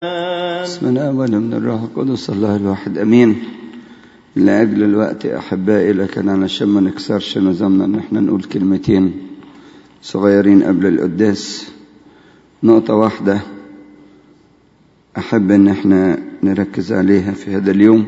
بسم الله ومن الروح القدس الله الواحد امين لاجل الوقت احبائي لكن علشان ما نكسرش نظامنا ان احنا نقول كلمتين صغيرين قبل القداس نقطة واحدة أحب إن احنا نركز عليها في هذا اليوم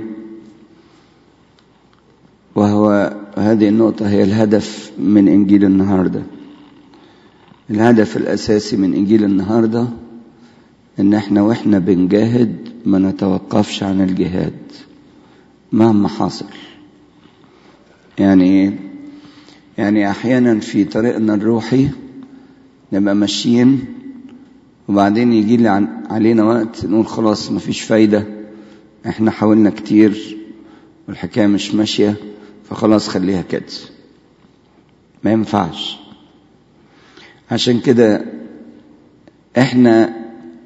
وهو هذه النقطة هي الهدف من إنجيل النهاردة الهدف الأساسي من إنجيل النهاردة إن احنا وإحنا بنجاهد ما نتوقفش عن الجهاد مهما حصل يعني إيه؟ يعني أحيانا في طريقنا الروحي نبقى ماشيين وبعدين يجي لي علينا وقت نقول خلاص مفيش فايدة احنا حاولنا كتير والحكاية مش ماشية فخلاص خليها كده ما ينفعش عشان كده احنا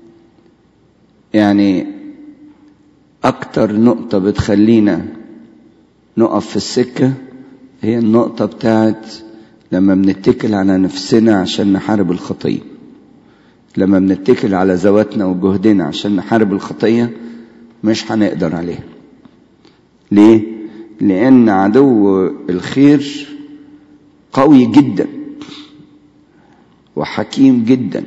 يعني اكتر نقطة بتخلينا نقف في السكة هي النقطة بتاعت لما بنتكل على نفسنا عشان نحارب الخطية لما بنتكل على ذواتنا وجهدنا عشان نحارب الخطية مش هنقدر عليها ليه؟ لأن عدو الخير قوي جدا وحكيم جدا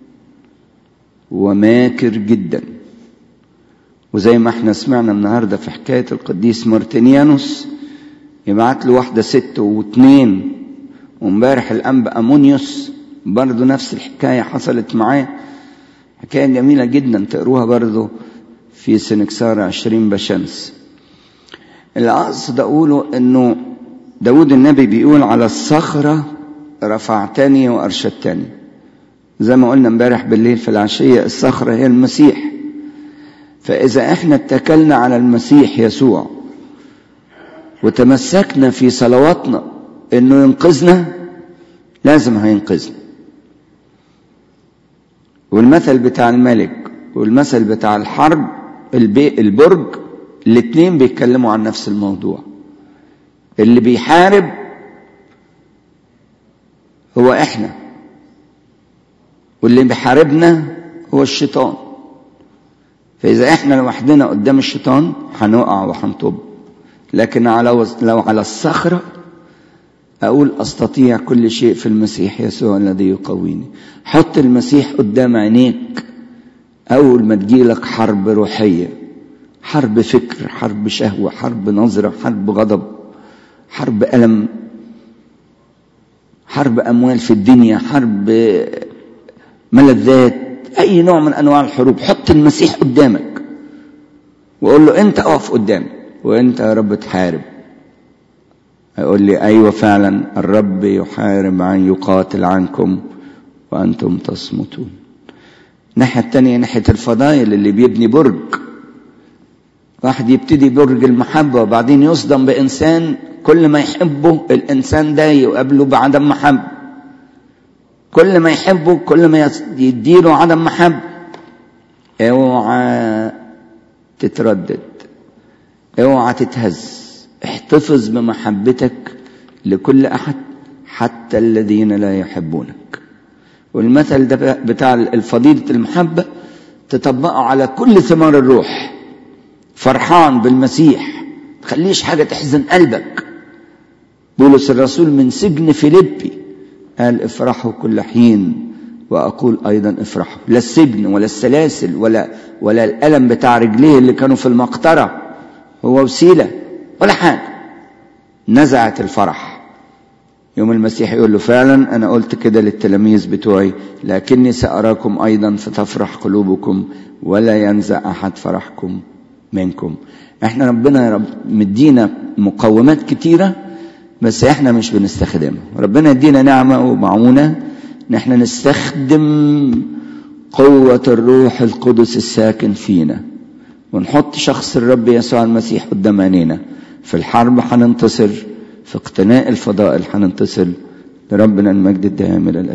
وماكر جدا وزي ما احنا سمعنا النهارده في حكاية القديس مارتينيانوس يبعت له واحدة ست واثنين وامبارح الأنبا أمونيوس برضه نفس الحكاية حصلت معاه حكاية جميلة جدا تقروها برضه في سنكسار عشرين بشمس اللي أقصد أقوله إنه داود النبي بيقول على الصخرة رفعتني وأرشدتني زي ما قلنا امبارح بالليل في العشية الصخرة هي المسيح فإذا احنا اتكلنا على المسيح يسوع وتمسكنا في صلواتنا انه ينقذنا لازم هينقذنا والمثل بتاع الملك والمثل بتاع الحرب البي البرج الاتنين بيتكلموا عن نفس الموضوع اللي بيحارب هو احنا واللي بيحاربنا هو الشيطان فإذا احنا لوحدنا قدام الشيطان هنقع وهنطب لكن على لو على الصخرة أقول أستطيع كل شيء في المسيح يسوع الذي يقويني حط المسيح قدام عينيك أول ما تجيلك حرب روحية حرب فكر حرب شهوة حرب نظرة حرب غضب حرب ألم حرب أموال في الدنيا حرب ملذات أي نوع من أنواع الحروب حط المسيح قدامك وقول له أنت أقف قدامي وأنت يا رب تحارب يقول لي أيوة فعلا الرب يحارب عن يقاتل عنكم وأنتم تصمتون الناحية التانية ناحية الفضائل اللي بيبني برج واحد يبتدي برج المحبة وبعدين يصدم بإنسان كل ما يحبه الإنسان ده يقابله بعدم محبة كل ما يحبه كل ما يديله عدم محبة اوعى تتردد اوعى تتهز احتفظ بمحبتك لكل احد حتى الذين لا يحبونك والمثل ده بتاع الفضيلة المحبة تطبقه على كل ثمار الروح فرحان بالمسيح تخليش حاجة تحزن قلبك بولس الرسول من سجن فيليبي قال افرحوا كل حين واقول ايضا افرحوا لا السجن ولا السلاسل ولا ولا الالم بتاع رجليه اللي كانوا في المقطره هو وسيله ولا حاجه نزعت الفرح يوم المسيح يقول له فعلا انا قلت كده للتلاميذ بتوعي لكني ساراكم ايضا فتفرح قلوبكم ولا ينزع احد فرحكم منكم احنا ربنا يا رب مدينا مقومات كتيره بس احنا مش بنستخدمها ربنا يدينا نعمة ومعونة ان احنا نستخدم قوة الروح القدس الساكن فينا ونحط شخص الرب يسوع المسيح قدام عينينا في الحرب هننتصر في اقتناء الفضائل هننتصر لربنا المجد الدائم الى الابد